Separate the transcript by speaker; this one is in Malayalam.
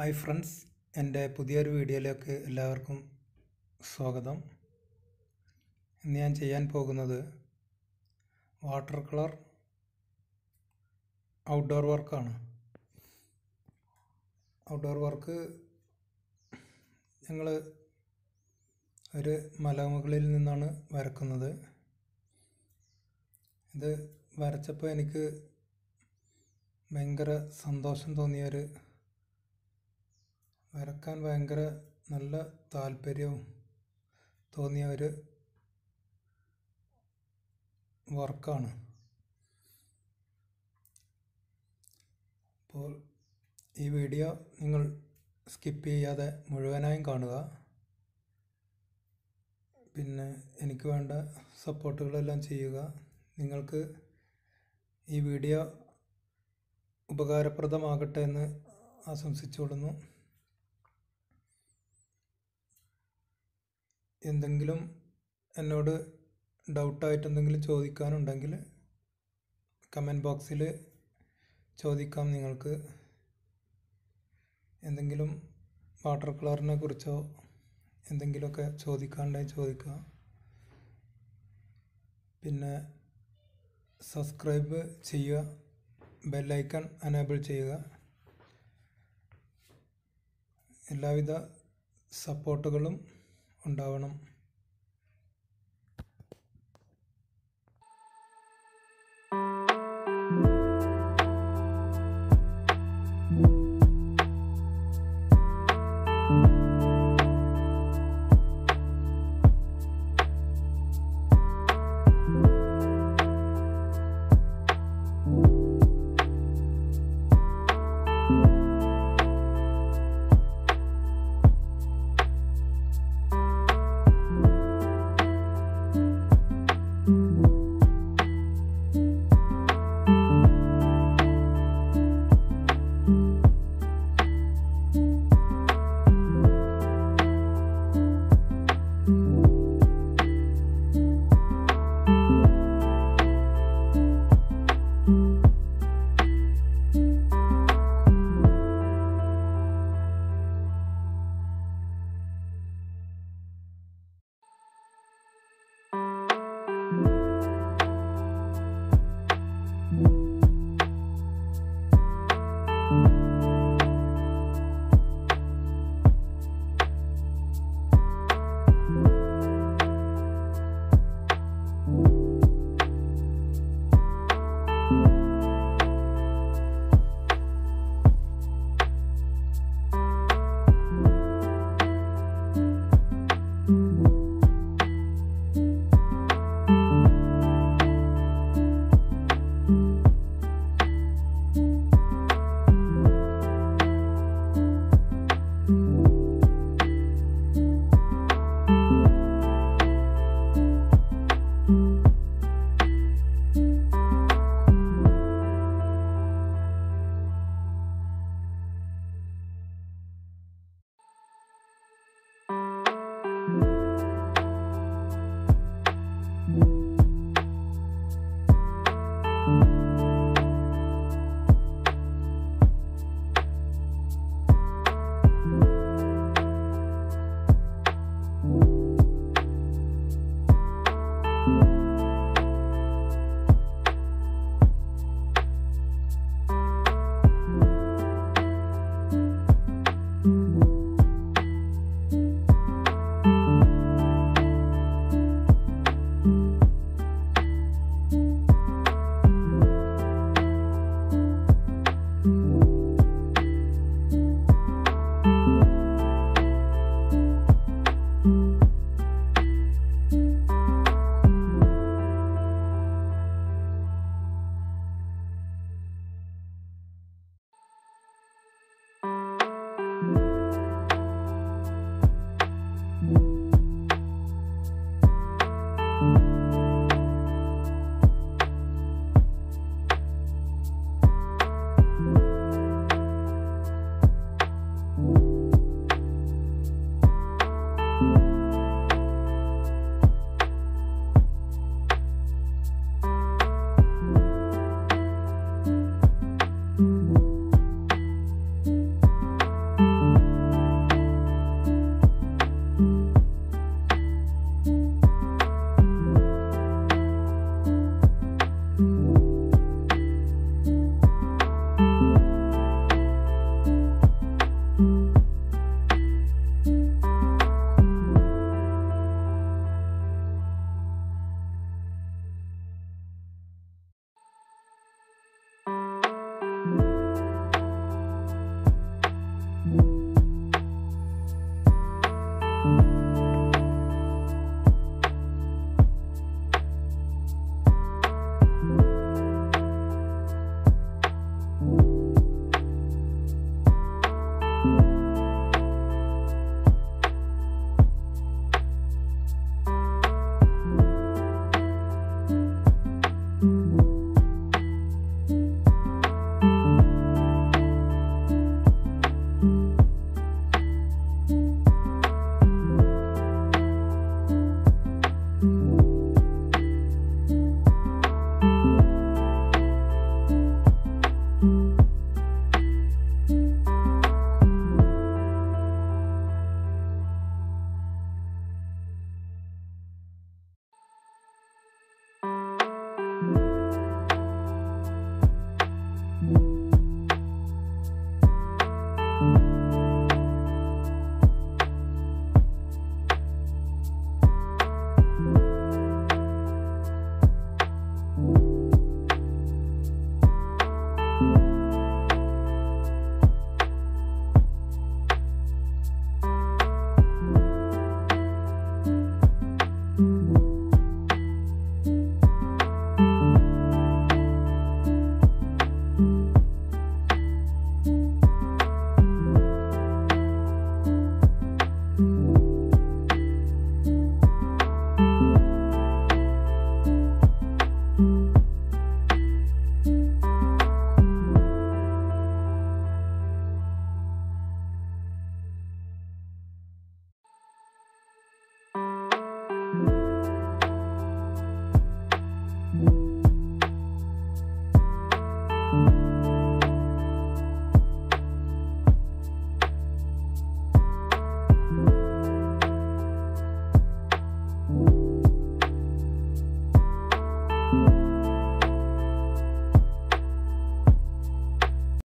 Speaker 1: ഹായ് ഫ്രണ്ട്സ് എൻ്റെ പുതിയൊരു വീഡിയോയിലേക്ക് എല്ലാവർക്കും സ്വാഗതം ഇന്ന് ഞാൻ ചെയ്യാൻ പോകുന്നത് വാട്ടർ കളർ ഔട്ട്ഡോർ വർക്കാണ് ഔട്ട്ഡോർ വർക്ക് ഞങ്ങൾ ഒരു മലമുകളിൽ നിന്നാണ് വരക്കുന്നത് ഇത് വരച്ചപ്പോൾ എനിക്ക് ഭയങ്കര സന്തോഷം തോന്നിയൊരു വരക്കാൻ ഭയങ്കര നല്ല താല്പര്യവും തോന്നിയ ഒരു വർക്കാണ് അപ്പോൾ ഈ വീഡിയോ നിങ്ങൾ സ്കിപ്പ് ചെയ്യാതെ മുഴുവനായും കാണുക പിന്നെ എനിക്ക് വേണ്ട സപ്പോർട്ടുകളെല്ലാം ചെയ്യുക നിങ്ങൾക്ക് ഈ വീഡിയോ ഉപകാരപ്രദമാകട്ടെ എന്ന് ആശംസിച്ചുകൊള്ളുന്നു എന്തെങ്കിലും എന്നോട് ഡൗട്ടായിട്ട് എന്തെങ്കിലും ചോദിക്കാനുണ്ടെങ്കിൽ കമൻറ്റ് ബോക്സിൽ ചോദിക്കാം നിങ്ങൾക്ക് എന്തെങ്കിലും വാട്ടർ കളറിനെ കുറിച്ചോ എന്തെങ്കിലുമൊക്കെ ചോദിക്കാനുണ്ടെങ്കിൽ ചോദിക്കാം പിന്നെ സബ്സ്ക്രൈബ് ചെയ്യുക ബെല്ലൈക്കൺ അനേബിൾ ചെയ്യുക എല്ലാവിധ സപ്പോർട്ടുകളും ഉണ്ടാവണം